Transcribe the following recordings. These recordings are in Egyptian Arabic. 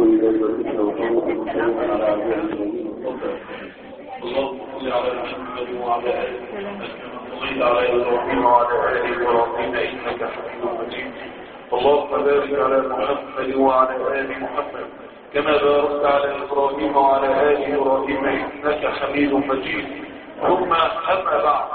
إذا ذلك وقوم وسلم على عبد المسلمين اللهم صل على محمد وعلى ال محمد كما صليت على ابراهيم وعلى ال ابراهيم انك حميد مجيد اللهم بارك على محمد وعلى ال محمد كما باركت على ابراهيم وعلى ال ابراهيم انك حميد مجيد ثم اما بعد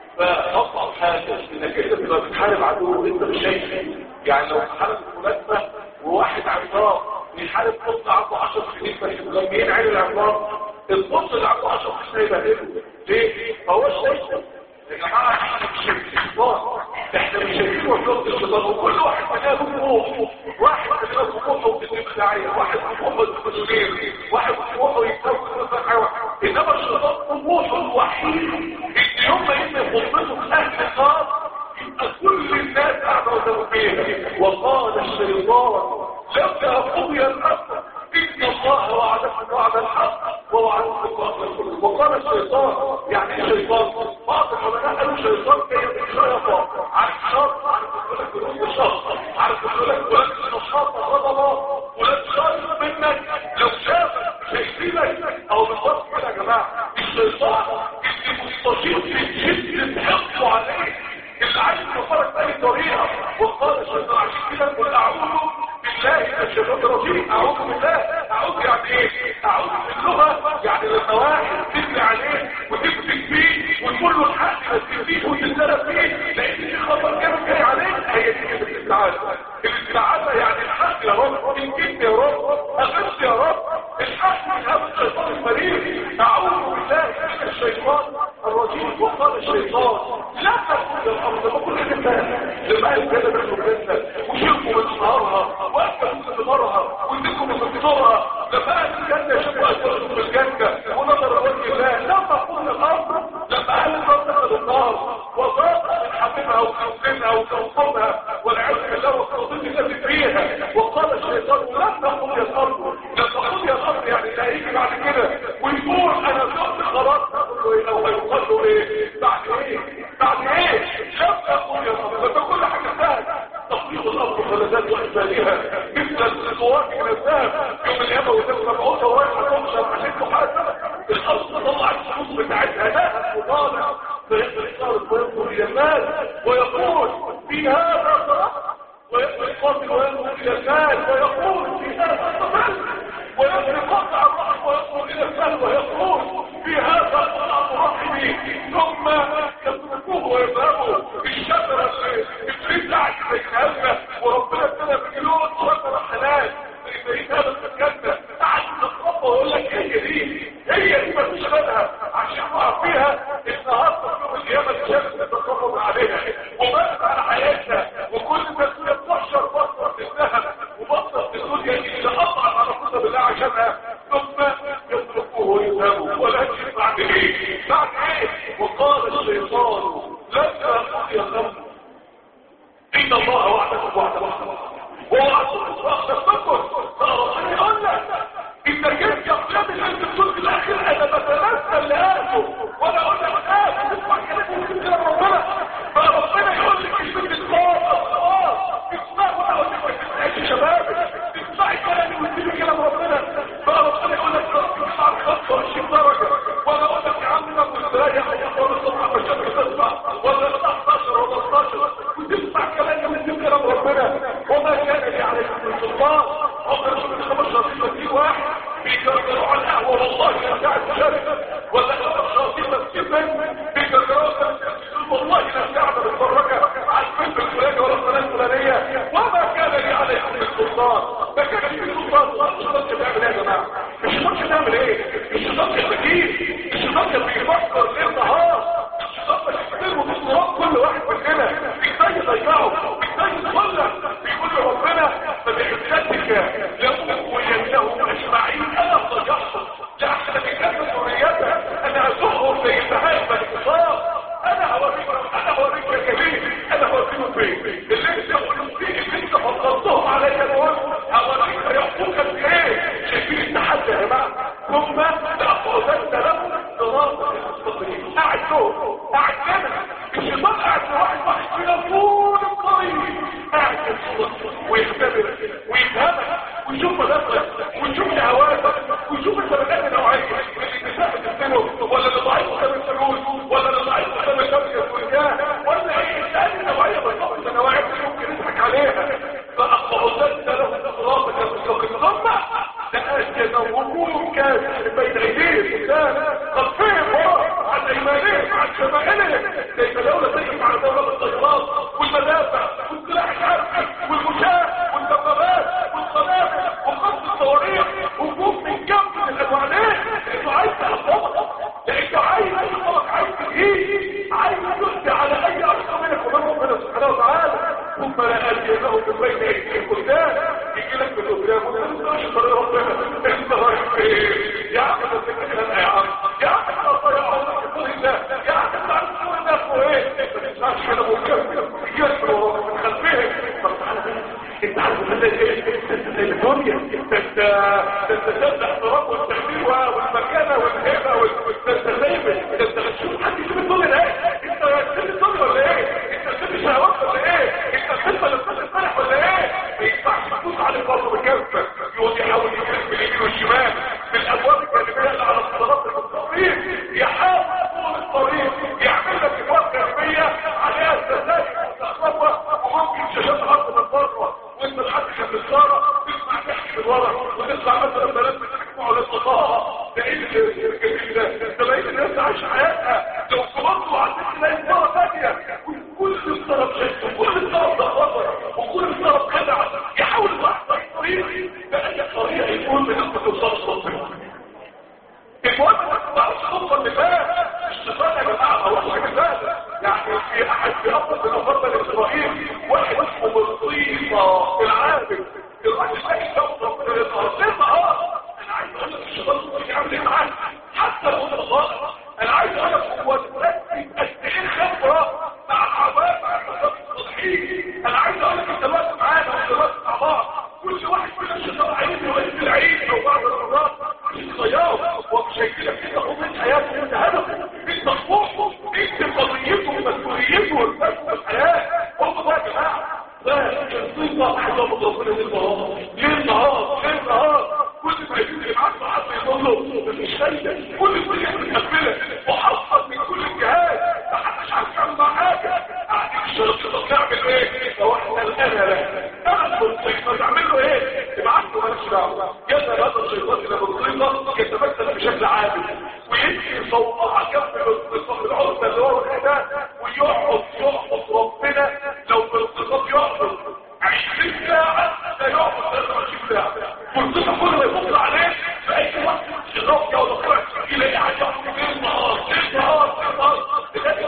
فاصعب حاجه انك انت تبقى بتحارب عدو انت مش شايفه يعني لو حارب ملازمه وواحد عصام بيحارب قط عنده 10 سنين بس مغميين عين العملاق القط اللي عنده 10 سنين يبهدله ليه؟ هو شايفه يا جماعه احنا مش شايفين الشيطان احنا مش شايفين وصلت الشيطان وكل واحد مننا طموح واحد مننا طموحه بالابداعيه واحد طموحه بالمسؤوليه واحد طموحه يتسوي مثلا انما الشيطان طموحه الوحيد ان يوم ما يبقى خطته في اهل النار يبقى كل الناس قاعده قدام فيها وقال الشيطان لما قضي الامر ان الله وعدكم وعد الحق ووعدكم الباطل وقال الشيطان يعني ايه شيطان بعض العلماء قالوا شيطان جاي من شيطان عارف شرط عارف يقول لك بنقول الشرط عارف يقول لك فلان النشاط غضب فلان خايف منك لو شافك مش هيسيبك او بالظبط كده يا جماعه الشيطان اللي مستشير في جد حقه عليه اللي عايز يفرق باي طريقه وقال الشيطان عشان كده نقول اعوذ بالله من الشيطان الرجيم اعوذ بالله اعوذ يعني ايه اعوذ باللغه يعني لما واحد تجري عليه وتمسك فيه وتقول له الحق ما تسيبيه وتتسرق فيه لان في خطر جامد جاي عليك هي دي كده الاستعاذه الاستعاذه يعني الحق يا رب انجدني يا رب اغث يا رب الحق من هذا الشيطان المريض اعوذ بالله من الشيطان الرجيم وقال الشيطان لا تقول الارض بكل حته لما قال كده بيحصل جنه وشوفوا من نهارها واكلوا من ثمارها واديكم من ثمارها لما قال الجنه شوفوا اكلوا من الجنه ونظر وجه الله لا تقول الارض لما قال الارض دخل النار وضاقت من حملها وكوكبها وكوكبها والعياذ بالله وكوكب الذي فيها وقال الشيطان لا تقول يا الارض لا تقول يا الارض يعني لا يجي بعد كده ويقول انا صرت خلاص تقول له ايه او هيقال له ايه بعد ايه بعد ايه لا تقول يا الارض ده كل حاجه سهله تطبيق الارض وفلذات واحسانها مثل الصور من الذهب يوم القيامه وتبقى بعوضه ورايحه تنشر عشان تحاسب الارض تطلع الفلوس بتاعتها ذهب وطالع فيقبل الارض وينظر الى المال ويقول في هذا صرفت ويقبل القاتل وينظر الى المال ويقول في هذا صرفت ويقبل قطع الرحم وينظر الى المال ويقول في هذا قطع رحمي ثم يتركوه ويذهبوا الشجره اللي بتاعت بيتهمه وربنا ابتدى بمليون شجره حلال فإذا هذا الجنة قاعد تتربى ويقول لك هي دي هي دي مفيش غيرها عشان نعرف فيها النهارده في يوم القيامه الشمس تتفرج عليها ومات على حياتنا وكل الناس بتحشر بطل في الذهب وبطل في الدنيا اللي اطعم على كتب الله عشانها ثم يتركوه ويذهبوا ولكن بعد ايه؟ بعد ايه؟ وقال الشيطان لما قضي الامر ان الله وعدكم وعد ووعدكم اصلاح تفكر فربنا يقول لك انك انت اقلام اللي بتقول في الاخر انا بتنزل لاهله وانا اقول لك اه تسمع كلام كده ربنا فربنا يقول لك كلمه الصواب الصواب اسمع وانا اقول لك ما تسمعش شبابك تسمعي كلامي وتسيبي كلام ربنا فربنا يقول لك تسمع 25 درجه وانا اقول لك يا عم ما كنت رايح ولا الصبح مش تسمع ولا 19 ولا 12 وتسمع كلامي وتسيب كلام ربنا وما كان لي عليكم من سلطان هم رسول 15 واحد بيجرجروا على القهوه والله لا ساعه شارك ولا 15 مسجد بيجرجروا والله لا ساعه متفرجه على الفيلم الفلاني ولا القناه الفلانيه وما كان لي عليكم من سلطان ما كان لي من سلطان الشيطان بيعمل ايه يا جماعه الشيطان بيعمل ايه الشيطان الذكي الشيطان بيفكر ليل نهار الشيطان بيستلم بالصراط كل واحد مننا ازاي يضيعه ازاي يضلك بيقول له ربنا فبعزتك لأغوينهم اجمعين انا ضيعتهم لأحسن بكم ذريته انا ازقهم زي الذهاب بالاتصال انا هوريك انا هوريك يا جميل انا هوريك فين اللي انت قلت فيه اللي انت فضلتهم عليا دول هوريك يحكوك قد ايه شايفين التحدي يا جماعه ثم لاقعدن لهم صراط المستقيم قاعد فوق قاعد كده الشيطان قاعد في واحد واحد فينا طول الطريق قاعد يصلح ويختبر ويفهمك ويشوف مدخلك ونشوف شهواتك ونشوف انت بتعمل نوعيه النساء بتستنوا ولا اللي ضعيف قدام الفلوس ولا اللي ضعيف قدام الشبكه والجاه ولا ايه انت نوعيه بالظبط نوعيه ممكن نضحك عليها فاقبضت له صراطك المستقيم ثم تأكد وجود كافر بين ايديه الانسان قد فهم عن ايمانه عن شمائله كيف دولة تجب على دولة الطيران والمدافع والسلاح الحربي والمشاة والدبابات والقنابل وقصد الصواريخ هجوم من جنب من الانواعين لانه عايز تحفظك لانه عايز يحفظك عايز تجيه عايز يؤتي على اي ارض منك ومن ربنا سبحانه وتعالى ثم لا اتي له من بين ايديهم قدام يجي لك من قدام ولا مش طريق ربنا انت رايح فين يا عم انت بتتكلم يا عم يا عم انت طيب الله يا عم انت عارف كل الناس وايه انت ما تسمعش كده مكمل يجي وراك من خلفهم طب تعالى انت عارف ان ايه الدنيا انت انت تبدا احترام والتقدير والمكانه والهيبه والتسليم انت بتشوف حد يشوف الدنيا ده انت تسيب الدنيا ولا ايه انت تسيب شهوات ولا ايه انت تسيب اللي امبارح ولا ايه ما ينفعش تدوس عليه برضه بكفه يقعد يحاول يجيب باليمين والشمال بالابواب الجانبيه اللي على الصراط المستقيم يحاول طول الطريق يعمل لك ابواب جانبيه عليها السلاسل مستخبطه وممكن شاشات ارض من بره وانت لحد كان بالصاره تسمع تحكي من ورا وتسمع مثلا بنات بتسمعوا للصفاء ده ايه الجميل ده ده بقيت الناس عايشه حياتها لو صبرتوا عندك تلاقي مره ثانيه كل الطرف شايف وكل الطرف ده خطر وكل الطرف خدع يحاول يحصل طريق بأي طريقه يكون من انت توصل للصفر المهم انك تطلع الخطه اللي فات الشيطان يا جماعه هو حاجه فاتت يعني في احد في افضل من افضل اسرائيل واحد اسمه بصيصه العابد الراجل ده يشوف ربنا يظهر ليه اه انا عايز اقول لك الشيطان ممكن يعمل ايه معاك حتى لو انت ظاهر انا عايز اقول لك هو دلوقتي قد ايه خبره مع العباد مع الناس الصالحين انا عايز اقول لك انت دلوقتي معانا وانت دلوقتي مع بعض كل واحد فينا الشيطان عايز يوقف العيد او بعض المرات مش صيام ومش هيجيلك كده قضيه حياته انت هدفه انت طموحه انت قضيته ومسؤوليته والفرق في الحياه هم بقى يا جماعه لا الصيغه حاجه مضافه للنهار ليل نهار ليل نهار كل ما يجي معاك معاك يقول له مفيش فايده كل الدنيا متقبله محصل من كل الجهات ما حدش عارف يعمل مع حاجه قاعدين الشيطان نعمل ايه لو احنا الان لا انا بالصيغه تعمل له ايه تبعت له مالكش دعوه يذهب هذا الشيطان الى بالصيغه يتمثل بشكل عادي ويمشي صوتها جنب العرضه اللي هو ده ويقعد يعبد ربنا لو بالصيغه يعبد 20 ساعه لا يعبد 23 ساعه والصيغه كل ما يفضل عليه في اي وقت الشيطان يقعد يقرا يلاقي حاجه في النهار في النهار في النهار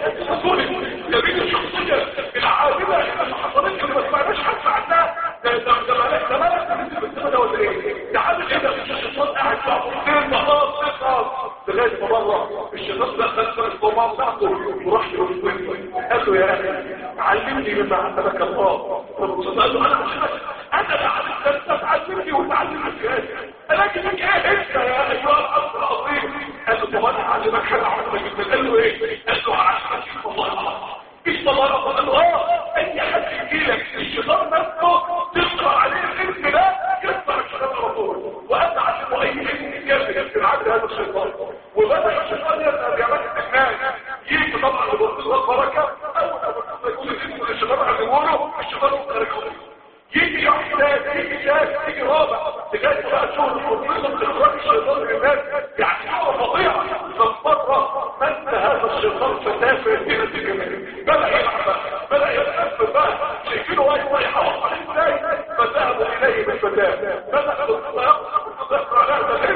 جميل الشخصيه العابده اللي ما حصلتش اللي ما سمعناش حتى عنها ده ده ده مالك ده مالك ده ولا ايه ده عامل ايه ده الشيطان قاعد يعبد في النهار في النهار لغايه ما مره الشيطان ده خد الصومعه بتاعته وراح له قال له يا اخي علمني مما علمك الله فالرسول قال له انا محمد انا لا علمت انت تعلمني وتعلمني ازاي انا اجي لك ايه انت يا ايها الاب العظيم قال له طب انا هعلمك حاجه عظيمه جدا قال له ايه قال له هعلمك الله العظيم ايش تبارك قال له اه اي حد يجي لك الشيطان نفسه تقرا عليه الاسم ده يقرا الشيطان على طول وانت علمه اي اسم كافر في العدل هذا الشيطان وبدا الشيطان يذهب يا ملك الناس يجي طبعا لبركه بركه اول ما يقول الاسم اللي الشيطان علمه له الشيطان يقرا يجي واحد يجي ثالث يجي رابع لغايه بقى شغل فرصه اخراج الشيطان من الناس يعني حاجه فظيعه فالمره مد هذا الشيطان فتافه هنا الجمال بدا يلعب بدا يلعب بقى شايفينه واقف رايح عليه ازاي فذهبوا اليه بالفتاه بدا يقرا عليها ده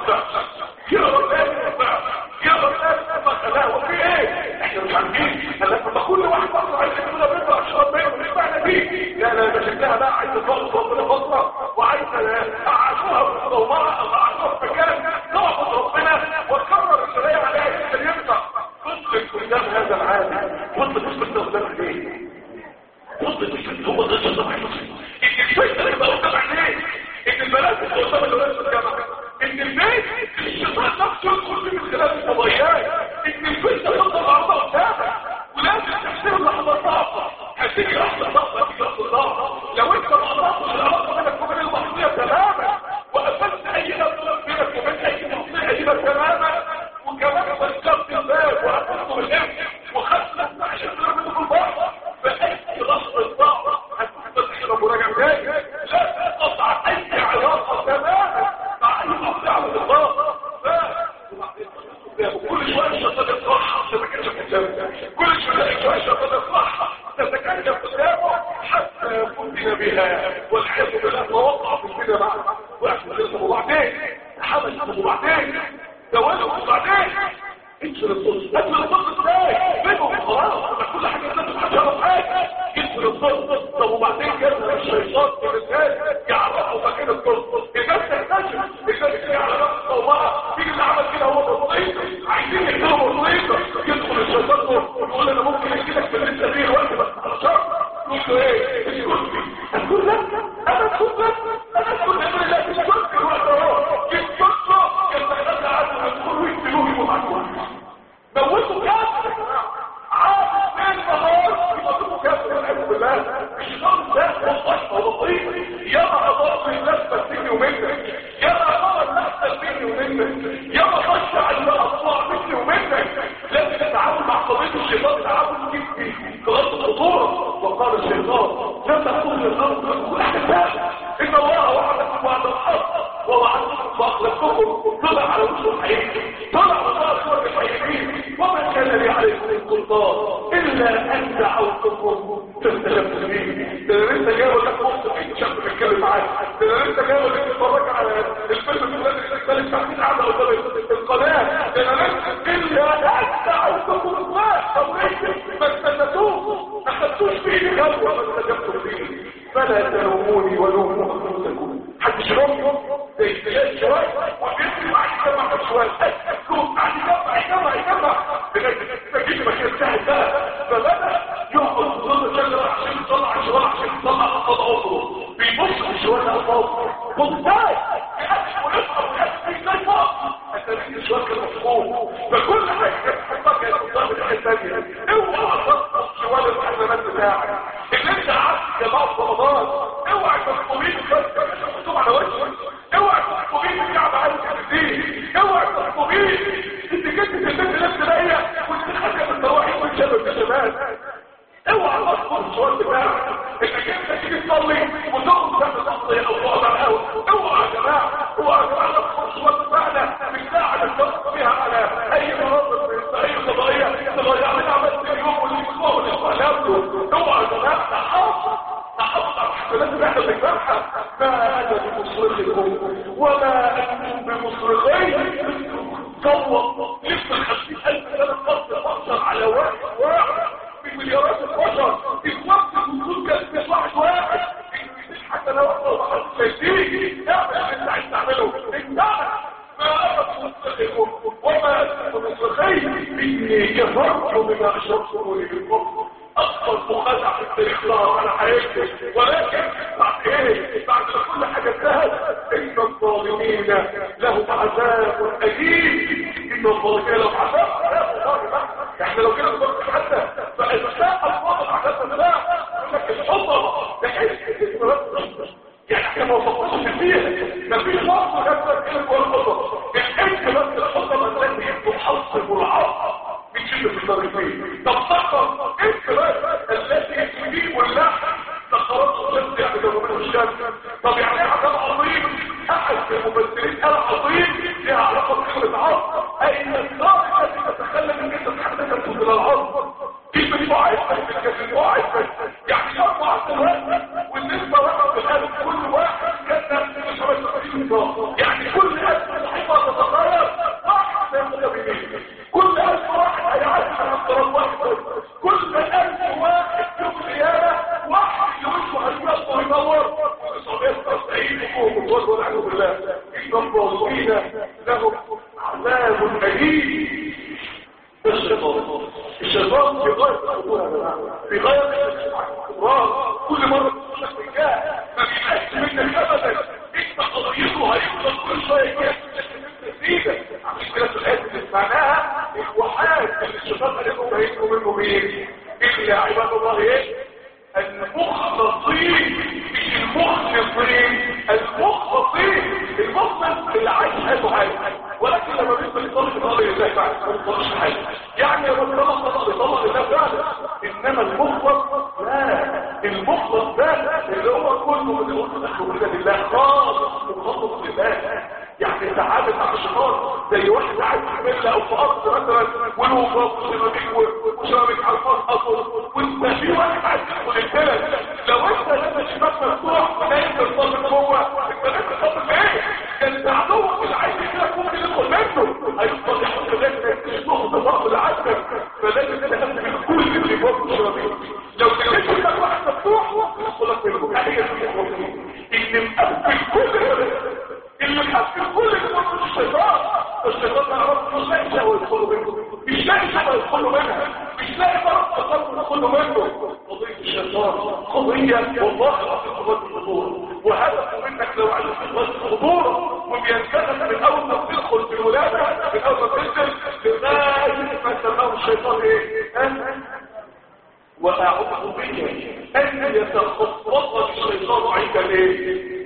يقرا تاني يقرا تاني ما خلاه وفي ايه احنا مش عارفين لما كل واحد برضه عايز يقول بيطلع اشرب منه مش معنى دي لا لا ده شكلها بقى عايزه تخلص ربنا فتره وعايزه اعاشوها في الصومعه او اعاشوها في مكان نعبد ربنا وتكرر الشريعه عليها يمكن ينفع تطلق قدام هذا العالم تطلق تطلق قدام ايه؟ تطلق هو ده الشيطان الفكره يبقى قدام عينيه ان البنات اللي قدام الولاد في الجامعه ان البيت الشيطان نفسه يدخل فيه من خلال الفضائيات ان البيت تفضل الارض قدامك ولازم تحسب لحظه صعبه هتيجي لحظه صعبه هتيجي لحظه صعبه لو انت ما قطعتش العلاقه بينك وبين المعصيه تماما وقفلت اي وقعت لسه وبعدين حمل طب وبعدين زواجه وبعدين انشر الصوت انشر الصوت ازاي بينهم خلاص كل حاجه لازم تحصل حاجه انشر الصوت طب وبعدين جاب الشيطان الرجال يعرفوا مكان الصوت الناس تكتشف الناس اللي على نفس الصومعه تيجي اللي عمل كده هو بسيط عايزين يكتبوا بسيطه يدخل الشيطان يقول انا ممكن اجي لك في لسه فيه الوقت بس على شرط تقول له ايه اسكت تقول لا انا اسكت انا اسكت انا لا اسكت الوقت اهو يسكت له كان محتاج عنه يدخل ويقتلوه يبقوا موتوا كافر عارف ايه النهار يموتوا كافر والعياذ بالله الشيطان ده والله لطيف يرى اضاف الناس مني ومنك يرى نرى الناس مني ومنك يرى خشع الاطلاع مني ومنك لازم تتعامل مع قضيه الشيطان تعامل جدي قضيه الخطوره وقال الشيطان لا تقول للارض كل حاجه ان الله وعدكم وعد الحق ووعدكم واخلفتكم طلع على وجه الحقيقه طلع على صور الحقيقين وما كان لي عليكم السلطان الا ان دعوتكم فاستجبتم لي ده انا لسه جاي اقول لك بص في شاب بيتكلم معاك ده انا لسه جاي اقول لك اتفرج على الفيلم اللي الناس بتختلف ساعتين قاعده قدام القناه ده انا لسه الا ان دعوتكم الله طب ليه ما استنتوش ما خدتوش فيه خلوه ما استجبتم لي فلا تلوموني ولوموا انفسكم حد شرب زي الشيء شوي وبيسمع معاك كما شوي اسكت عادي جمع جمع جمع تجيب مكان سهل بقى فبدا يقعد ضد شجره عشان يطلع الشوارع عشان يطلع قصاد عضله بيبص في الشوارع فوق ممتاز يأكل ويفهم ويأكل ازاي فوق التاريخ الشوارع كان مفهوم فكل حاجه تحبها كانت قدام الحاجه الثانيه اوعى تطلع شوارع الحمامات بتاعك اللي انت قعدت جماعه رمضان اوعى تحكمين بس مكتوب على وشك اوعى تحكمين الكعبه عايز تزيد اوعى تحكمين انت جبت في البيت نفس الايه وانت حاجه من الرواحي وانت شباب الشباب اوعى تذكر السؤال بتاعك انك انت تيجي تصلي وتقوم تعمل تصلي او تقعد على القهوه اوعى يا جماعه اوعى يا جماعه تذكر السؤال بتاعنا مش ساعه نتفق فيها على اي مناظر في اي قضيه تضيع لنا عملت اليوم والاسبوع والاسبوع اوعى يا جماعه تحافظ تحافظ على الحسنات اللي احنا بنجمعها ما انا بمصرخكم وما انتم بمصرخي صوت لسه 50000 سنه فصل فصل على واحد واحد في مليارات البشر في وقت الوجود كان في واحد واحد حتى لو احنا وصلت شايفين اعمل اللي انت عايز تعمله انت ما انا بمصرخكم وما انتم بمصرخي اني كفرت بما اشركتم لي بالكفر اكبر مخادعه في التاريخ ظهر على حياتي ولكن بعد ايه بعد ما كل حاجه انتهت ان الظالمين لهم عذاب اليم ان الظالمين لهم عذاب احنا لو كده نفكر حتى فالساعه الفاضل عذاب الله يقول لك الحطه ده يعني احنا ما وصلناش فيها مفيش وقت غير كده جوه الحطه الحته بس الحطه التي تحصل العصر من شده الضريبين طب فقط انت بس التي تجيب اللحم تخرج الشمس يعني لو من الشمس طب يعني عذاب عظيم احد الممثلين قال عظيم لها علاقه بكلمه عصر اين النار التي تتخلى من جسد حدثت من العصر كلمه معايشه في الجسد معايشه يعني اربع سنوات والنسبه رقم بحال كل واحد كان مش يعني كل اسم صحيفه تتغير واحد سياخدها بمين كل ألف واحد هيعرف عن اضطراب واحد كل ألف واحد يوم القيامة واحد يوشه هيبقى ويدور 990 حكومة والله والعياذ بالله إن الظالمين لهم عذاب أليم الشيطان الشيطان في غاية الخطورة في غاية الاستمرار كل مرة تقول لك رجاء ما بيحس منك أبدا انت قضيته هيفضل كل شوية كده نتيجة عشان كده في الآيات اللي سمعناها الوحاد اللي الشيطان عليكم هيكم منه مين إلا عباد الله إيه المخلصين مش المخلصين المخلصين المخلص اللي عايش حياته حاجة ولكن لما بيبقى يصلي يصلي لله بعد ما يصليش حاجة يعني لما بيصلي يصلي يصلي لله فعلا انما المخلص لا المخلص ده اللي هو كله بيقول له لله خالص مخلص لله يعني انت عامل مع الشيطان زي واحد قاعد في فيلا او في قصر مثلا وله فوق وشبابيك وشبابيك على الفصل وانت في واحد عايز يدخل البلد لو انت لما الشباك مفتوح ونايم تصلي جوه انت لازم تصلي ايه؟ تاخدوا منه قضيه الشيطان قضيه والله العظيم قضيه الخطوره وهدفه منك لو عايز تخلص الخطوره وبينكسر من اول ما تدخل في الولاده من اول ما تنزل لغايه ما تسمعه الشيطان ايه؟ واعوذ بك ان يتخطط الشيطان عند الايه؟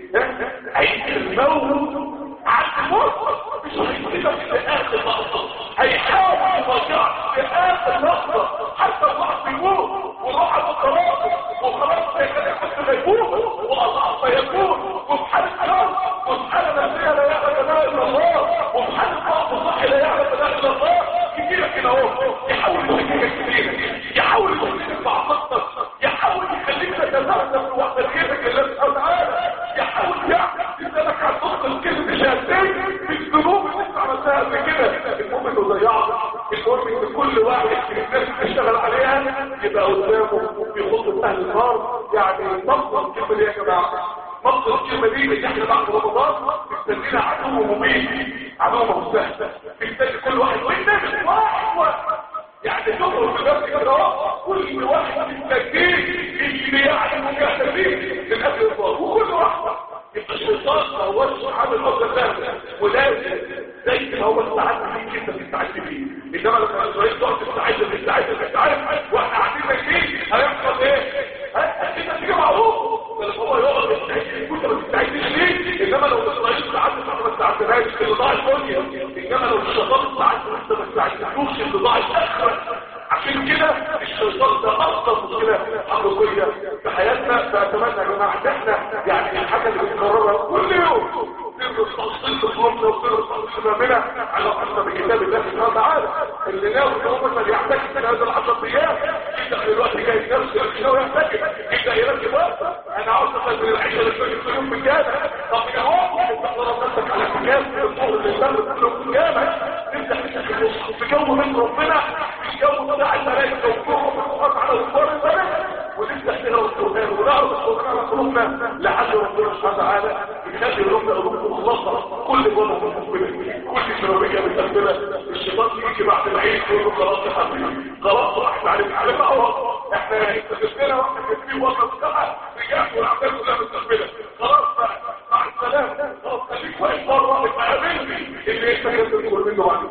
عند الموت عند الموت مش هيسيبك في اخر لحظه هيحاول يرجعك في اخر لحظه حتى الواحد بيموت وروح على القرار وخلاص هيكون هيموت والله سيكون وفي حاله كرب وفي حاله نفسيه لا يعلم لا الا الله وفي حاله ضعف صحي لا يعلم لا الا الله كتير كده اهو يحاول يشككك كتير يحاول يشككك في عقيدتك يحاول يخليك تتذبذب في وحدانيتك الله سبحانه وتعالى يحاول يعمل انك هتدخل الكلمه الشهادتين في الذنوب اللي انت عملتها قبل كده المهم انه ضيعها المهم ان كل واحد من الناس بيشتغل عليها يبقى قدامه في خطوه اهل النار يعني مصدر الكلمه دي يا جماعه مصدر الكلمه دي اللي احنا بعد رمضان بنسميها عدو مبين عدو مستهدف بنسمي كل واحد والنبي واحد واحد يعني تخرج بنفس كده اهو كل واحد مستجدين اللي يعني مجاهدين من اجل الله وكل واحده يبقى الشيطان ما هوش عامل مصدر سهل ولازم زي ما هو استعد فيه انت تستعد فيه انما لما اسرائيل تقعد تستعد تستعد تستعد واحنا قاعدين ماشيين هيحصل ايه؟ اكيد هتيجي معروف بل هو يقعد يستعد وانت ما تستعدش ليه؟ انما لو اسرائيل استعدت احنا ما استعدناش اللي ضاع الدنيا انما لو الشيطان استعد وانت ما استعدتوش اللي ضاع الاخره عشان كده الشيطان ده اكتر مشكله حقيقيه في حياتنا فاتمنى يا جماعه ان احنا يعني الحاجه اللي بنكررها كل يوم نرجع تفصيل قلوبنا ونرجع امامنا على حسب بكتاب الله سبحانه وتعالى اللي ناوي ان هو مثلا يحتاج من هذا العشر ايام يبدا دلوقتي جاي نفسه مش ناوي يحتاج يبدا يركب وقت انا عاوز اخد من العشاء اللي في يوم في الجامع طب يا هو تقدر نفسك على اعتكاف في الظهر اللي يستمر كل يوم في الجامع نبدا في جو من ربنا الجو بتاع الملائكه وكلهم القرآن على وفار الملائكه ونفتح فيها القرآن ونعرض القرآن على قلوبنا لعل ربنا سبحانه وتعالى يخلي قلوبنا قلوبنا مخلصه كل جوه مقبله كل شرابيه متقبله الشيطان يجي بعد العيد يقول له خلاص يا حبيبي خلاص راحت عليك على بقى احنا استفدنا واحنا كاتبين وقت الساعه رجعت والاعمال كلها متقبله خلاص بقى مع السلامه خلاص خليك واقف بره قابلني اللي انت كنت تقول منه بعد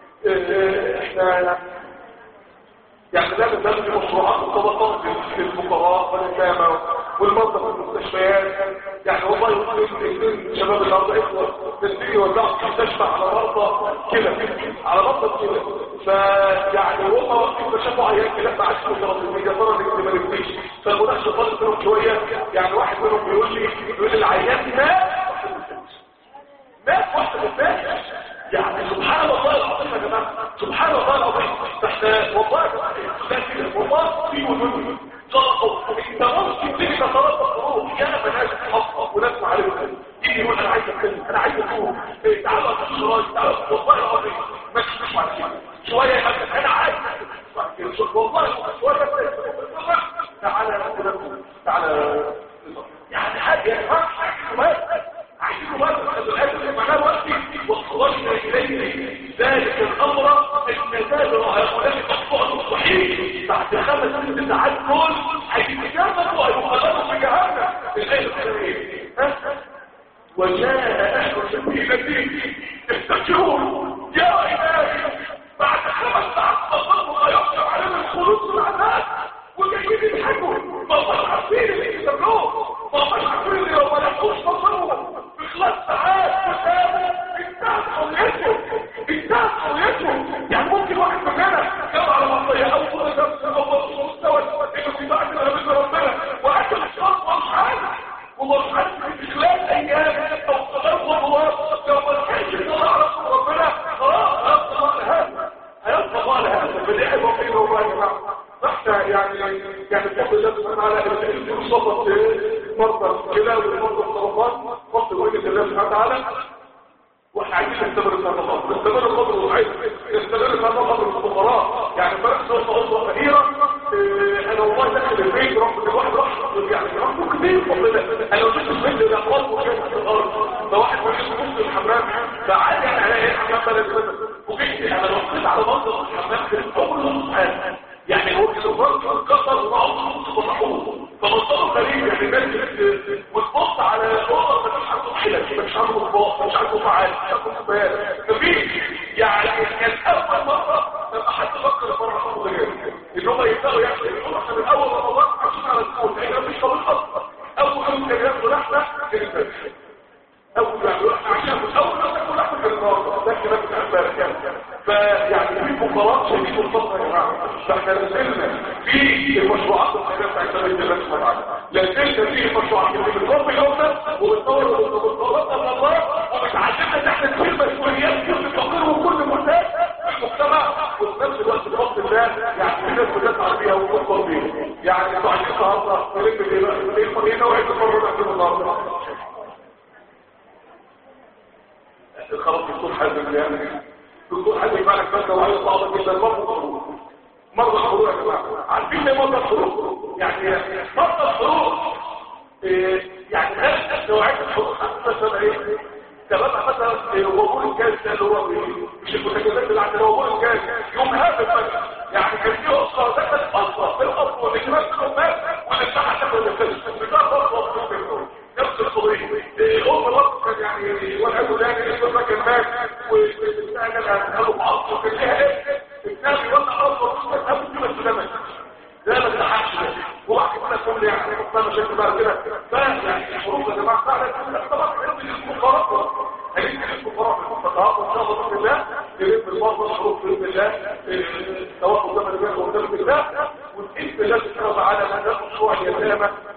كده احنا يعني لا بنزل في مشروعات الطبقات للفقراء واليتامى والمرضى في المستشفيات يعني والله يمكن شباب الارض اخوه تنتهي وزعوا مستشفى على مرضى كده على مرضى كده فيعني هم واقفين فشافوا عيال كده ما عادش مترددين يا ترى اللي ما نبنيش فالمناقشه طالت منهم شويه يعني واحد منهم بيقول لي بيقول لي العيان مات مات واحد الناس يعني سبحان الله العظيم يا جماعه سبحان الله العظيم احنا والله لكن والله في وجود انت ممكن تيجي تتربص روح يا بنات حفظ وناس معلمه يجي يقول انا عايز اتكلم انا عايز اشوف تعالى الشرايط تعالى والله العظيم مش مش مع كده شويه يا انا عايز والله شويه تعالى تعالى يعني حاجه عايزين نبقى معناه وقتي وصلنا اليه ذلك الامر ان دابر هؤلاء الاطفال الصحيح بعد خمس ست ساعات كل هيتجمعوا ويخلصوا في جهنم الايه الكريمه وجاء اهل السفينه يستجيبون يا الهي بعد خمس ساعات فضلوا لا يقدر علينا الخلوص من العذاب وجايين يضحكوا ما هم عارفين اللي يسمعوه ما هم عارفين اللي لو ما لحقوش بصرهم بخلاص ساعات وسابوا انتهت حريتهم انتهت حريتهم يعني ممكن واحد مننا جاب على مصرية او صورة نفسه او مستوى انه في بعد ما بإذن ربنا واكل الشرط ومش عارف ومش عارف في خلال ايام او خلال خطوات لو ما كانش يطلع على ربنا خلاص هيبقى هذا هيبقى الله هذا فدي حلوه فيه والله يا جماعه احنا يعني يعني بفضل الله سبحانه وتعالى الصفت مرضى كده والمرضى السرطان فضل وجه الله سبحانه وتعالى واحنا عايزين نستمر في هذا الامر نستمر القدر وعايز نستمر في هذا الامر الفقراء يعني بس نقطه اخرى اخيره انا والله داخل البيت رب الواحد راح يعني رب كبير فضل انا لو شفت البيت ده خلاص وكان في الارض ده واحد مريض في نص الحمام فعادي انا الاقي الحمام بلد مثلا وجيت انا لو بصيت على منظر الحمام كان اول نص حاجه يعني هو كده برضه اتكسر عالي تاخد بالك مفيش يعني كان اول مره لما حد فكر مره خطوه غير ان هم يبداوا يعملوا عشان الاول رمضان عشان على الكون لان مفيش طبيب اصلا اول يوم كان ياخدوا لحمه كان الفجر اول يعني عشان اول ما تاكل لحمه كان النهارده ده كلام بتاع امبارح يعني فيعني في فقرات شديد الفقر يا جماعه فاحنا لازلنا في المشروعات الخيريه بتاعت سبيل الله سبحانه وتعالى لازلنا في المشروعات اللي بتربي الامه وبتطور وبتطورنا من الله وبتعلمنا ان احنا نشيل مسؤوليات كل فقير وكل محتاج في المجتمع وفي نفس الوقت بفضل الله يعني الناس بتسعى بيها وتفضل بيها يعني انتوا عايزين النهارده نلم ايه ايه نوع التفرج في النهارده خلاص الدكتور حازم يعني الدكتور حازم مالك بس وعايز صعبه جدا مرضى الخروج مرضى الخروج يا جماعه عارفين ايه مرضى الخروج يعني مرضى الخروج إيه يعني نفس نوعيه الخروج مثلا ايه تمام مثلا وبول الجاز ده اللي هو مش المتجازات اللي عندنا وبول الجاز يوم هابط مثلا يعني كان في اسره دخلت اسره في الاصل والانتماس منهم مات والانتحى تاخد الفلوس ده خطوه في نفس القضيه ام الوقت كان يعني والعياذ بالله الاسم كان مات واستعجل قالوا بعض وكان ليها ايه الناس يوضع ارض وتصبح ابو كما تلمس ده ما تلحقش وواحد كده كل يعني مقتنع شكل بقى كده فيعني الحروب يا جماعه فعلا طبعا هيدي الفقراء هيدي الفقراء في الفقراء وان شاء الله باذن الله يريد بالبرضه الحروب باذن الله التوقف قدام الرجال وقدام الله وباذن الله سبحانه وتعالى ما ناخد مشروع اليتامى